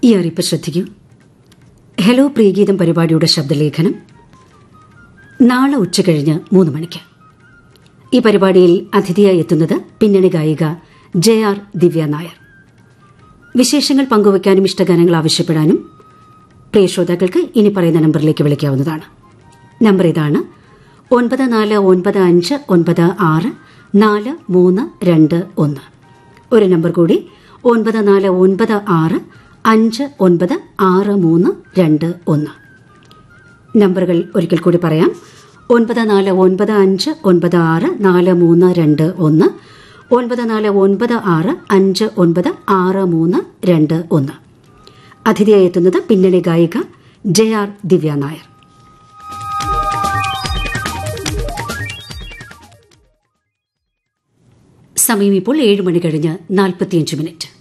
ഈ അറിയിപ്പ് ശ്രദ്ധിക്കൂ ഹലോ പ്രിയഗീതം പരിപാടിയുടെ ശബ്ദലേഖനം നാളെ ഉച്ചകഴിഞ്ഞ് മൂന്ന് മണിക്ക് ഈ പരിപാടിയിൽ അതിഥിയായി എത്തുന്നത് പിന്നണി ഗായിക ജെ ആർ ദിവ്യ നായർ വിശേഷങ്ങൾ പങ്കുവയ്ക്കാനും ഇഷ്ടഗാനങ്ങൾ ആവശ്യപ്പെടാനും പ്രിയ ശ്രോതാക്കൾക്ക് ഇനി പറയുന്ന നമ്പറിലേക്ക് വിളിക്കാവുന്നതാണ് നമ്പർ ഇതാണ് ഒൻപത് നാല് ഒൻപത് അഞ്ച് ഒൻപത് ആറ് നാല് മൂന്ന് രണ്ട് ഒന്ന് ഒരു നമ്പർ കൂടി ഒൻപത് നാല് ഒൻപത് ആറ് അഞ്ച് ഒൻപത് ആറ് മൂന്ന് രണ്ട് ഒന്ന് നമ്പറുകൾ ഒരിക്കൽ കൂടി പറയാം ഒൻപത് നാല് ഒൻപത് അഞ്ച് ഒൻപത് ആറ് നാല് മൂന്ന് രണ്ട് ഒന്ന് ഒൻപത് നാല് ഒൻപത് ആറ് അഞ്ച് ഒൻപത് ആറ് മൂന്ന് രണ്ട് ഒന്ന് അതിഥിയായി എത്തുന്നത് പിന്നണി ഗായിക ജെ ആർ ദിവ്യ നായർ സമയം ഇപ്പോൾ ഏഴ് മണി കഴിഞ്ഞ് നാൽപ്പത്തിയഞ്ച് മിനിറ്റ്